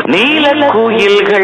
நீல குயில்கள்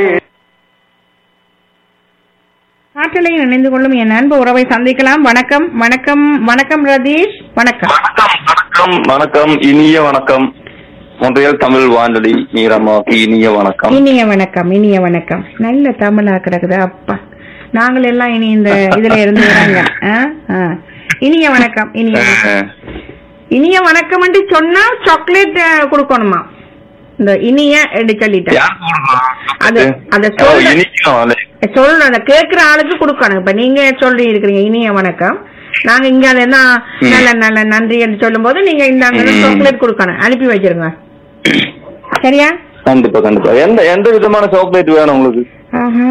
ஆற்றலையும் இணைந்து கொள்ளும் என் அன்பு உறவை சந்திக்கலாம் வணக்கம் வணக்கம் வணக்கம் ரதீஷ் வணக்கம் வணக்கம் வணக்கம் வணக்கம் இனிய வணக்கம் ஒன்றியல் தமிழ் வானொலி மீரமாக்கு இனிய வணக்கம் இனிய வணக்கம் இனிய வணக்கம் நல்ல தமிழா கிடக்குது அப்பா நாங்கள் எல்லாம் இனி இந்த இதுல இருந்து வராங்க ஆ? ஆ. இனிய வணக்கம் இனிய வணக்கம் அஹ், இனிய வணக்கம் சொன்னா சாக்லேட் கொடுக்கணுமா இந்த இனிய என்று சொல்லிட்டேன் யாருக்கு கொடுக்கணும்? அது அந்த ஓ, சொல்ற இனிக்கும் அல்ல. சொல்ற அந்த கேக்குற ஆளுக்கு கொடுக்கணும் இப்ப நீங்க சொல்லி இருக்கிறீங்க இனிய வணக்கம் நாங்க இங்க அதை தான் ம். நல்ல நல்ல நன்றி என்று சொல்லும் போது நீங்க இந்த ம். சாக்லேட் கொடுக்கணும் அனுப்பி வச்சிருங்க சரியா கண்டிப்பா கண்டிப்பா எந்த எந்த விதமான சாக்லேட் வேணும் உங்களுக்கு ஆஹா.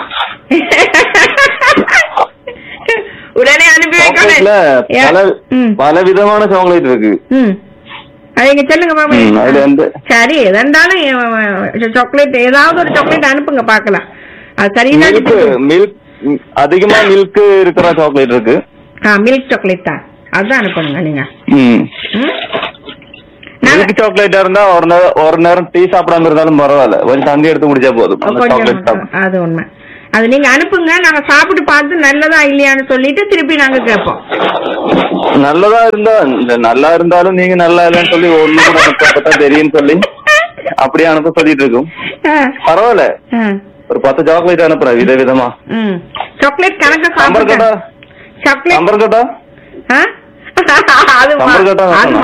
உடனே அனுப்பி சாக்லேட்ல வைக்கணும் பல ம். பல விதமான சாக்லேட் இருக்கு ம். அது இங்க சொல்லுங்க பாபு ம், அதுல எந்த- சரி எதாண்டாலும் சாக்லேட் ஏதாவது ஒரு சாக்லேட் அனுப்புங்க பாக்கலாம் அது மில்க் சரிதான் மில்க் அதிகமா மில்க் இருக்கிற சாக்லேட் இருக்கு மில்க் சாக்லேட் தான் அதான் அனுப்பணுங்க நீங்க ம் ம்? நாங்க- மில்க் சாக்லேட்டா இருந்தா ஒரு நேரம் ஒரு நேரம் டீ சாப்பிடாம இருந்தாலும் பரவாயில்ல கொஞ்சம் தண்ணி எடுத்து குடிச்சா போதும் அந்த கொஞ்சம் சாக்லேட் சாப்பிடும் அது உண்மை அது நீங்க அனுப்புங்க நாங்க சாப்பிட்டு பார்த்து நல்லதா இல்லையான்னு சொல்லிட்டு திருப்பி நாங்க கேட்போம் நல்லதா இருந்தா இந்த நல்லா இருந்தாலும் நீங்க நல்லா இல்லைன்னு சொல்லி ஒண்ணு கூட எனக்கு அப்பதான் தெரியும்னு சொல்லி அப்படியே அனுப்ப சொல்லிட்டு இருக்கும் ஆ, பரவாயில்ல ஆ, ஒரு பத்து சாக்லேட் அனுப்புறேன் வித விதமா ம். சாக்லேட் கணக்க நம்பர் கேட்டா சாப்பிட்டு சாக்லேட் நம்பர் கேட்டா ஆ? அது நம்பர் கேட்டா அது